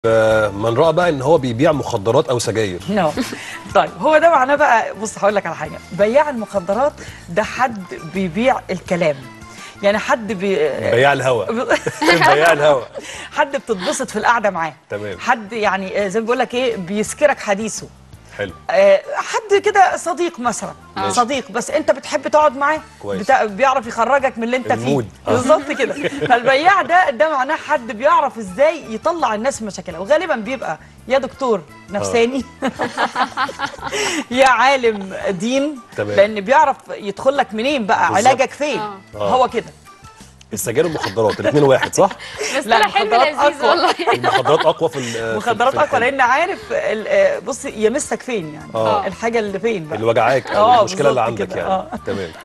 آه، من راى بقى ان هو بيبيع مخدرات او سجاير نو طيب هو ده معناه بقى بص هقول لك على حاجه بياع المخدرات ده حد بيبيع الكلام يعني حد بي... بياع الهوا بياع الهوا حد بتتبسط في القعده معاه تمام. حد يعني آه، زي ما بيقول لك ايه بيسكرك حديثه حلو آه، حد كده صديق مثلا ماشي. صديق بس انت بتحب تقعد معاه كويس. بتا... بيعرف يخرجك من اللي انت فيه المود. آه. بالظبط كده فالبياع ده ده معناه حد بيعرف ازاي يطلع الناس من مشاكلها وغالبا بيبقى يا دكتور نفساني يا عالم دين تمام. لان بيعرف يدخل لك منين بقى بالظبط. علاجك فين آه. هو كده السجاير والمخدرات الاثنين واحد صح بس لا، طلع حلم المخدرات لذيذ أقوى. والله المخدرات اقوى في ال- في- مخدرات في اقوى الحلم. لان عارف ال- آه، بص يمسك فين يعني آه. الحاجه اللي فين بقى اللي وجعاك آه، او المشكله اللي بالظبط عندك كده. يعني آه. تمام